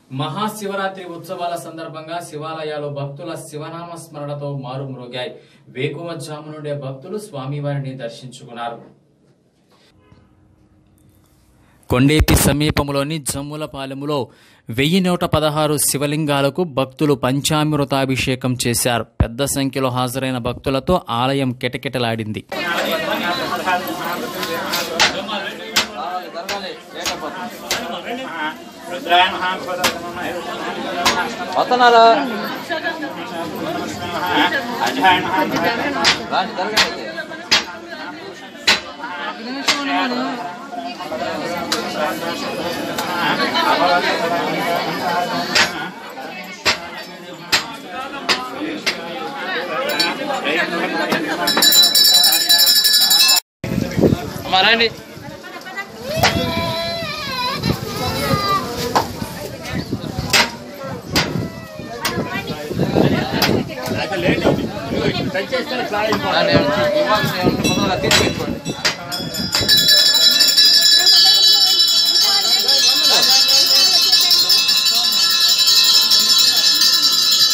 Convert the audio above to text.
మహాశివరాత్రి ఉత్సవాల సందర్భంగా శివాలయాలు భక్తుల శివనామ స్మరణతో మారుమ్రోగాయి వేకువజాము నుండే భక్తులు స్వామివారిని దర్శించుకున్నారు కొండేపి సమీపంలోని జమ్ములపాలెములో వెయ్యి నూట పదహారు శివలింగాలకు భక్తులు పంచామృతాభిషేకం చేశారు పెద్ద సంఖ్యలో హాజరైన భక్తులతో ఆలయం కిటకిటలాడింది వస్తున్నారా రాండి జరగండి అమ్మా రండి రండి, ఇవ్వాల్సిన ఏమన్నా తొందరగా తీసి